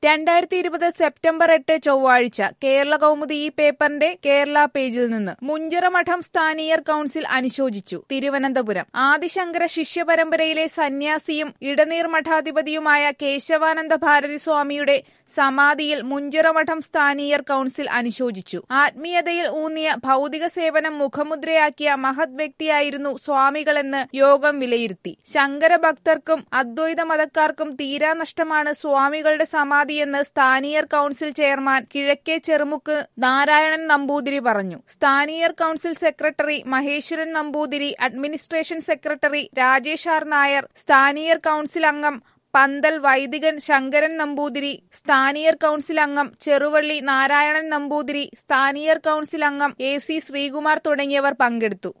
രണ്ടായിരത്തി ഇരുപത് സെപ്റ്റംബർ എട്ട് ചൊവ്വാഴ്ച കേരള കൗമുദി ഈ പേപ്പറിന്റെ കേരള പേജിൽ നിന്ന് മുഞ്ചിറമഠം സ്ഥാനീയർ കൌൺസിൽ അനുശോചിച്ചു തിരുവനന്തപുരം ആദിശങ്കര ശിഷ്യ പരമ്പരയിലെ സന്യാസിയും ഇടനീർ മഠാധിപതിയുമായ കേശവാനന്ദ ഭാരതി സ്വാമിയുടെ സമാധിയിൽ മുഞ്ചിറമഠം സ്ഥാനീയർ കൌൺസിൽ അനുശോചിച്ചു ആത്മീയതയിൽ ഊന്നിയ ഭൗതിക സേവനം മുഖമുദ്രയാക്കിയ മഹത് വ്യക്തിയായിരുന്നു സ്വാമികളെന്ന് യോഗം വിലയിരുത്തി ശങ്കര ഭക്തർക്കും അദ്വൈത മതക്കാർക്കും തീരാനഷ്ടമാണ് സ്വാമികളുടെ സമാധിയെന്ന് സ്ഥാനീയർ കൌൺസിൽ ചെയർമാൻ കിഴക്കേ ചെറുമുക്ക് നാരായണൻ നമ്പൂതിരി പറഞ്ഞു സ്ഥാനീയർ council secretary Maheswaran Namboothiri administration secretary Rajesh R Nair സ്ഥാനീയർ കൌൺസിൽ അംഗം പന്തൽ വൈദികൻ ശങ്കരൻ നമ്പൂതിരി സ്ഥാനീയർ കൌൺസിൽ അംഗം ചെറുവള്ളി നാരായണൻ നമ്പൂതിരി സ്ഥാനീയർ കൌൺസിൽ അംഗം എ സി ശ്രീകുമാർ തുടങ്ങിയവർ പങ്കെടുത്തു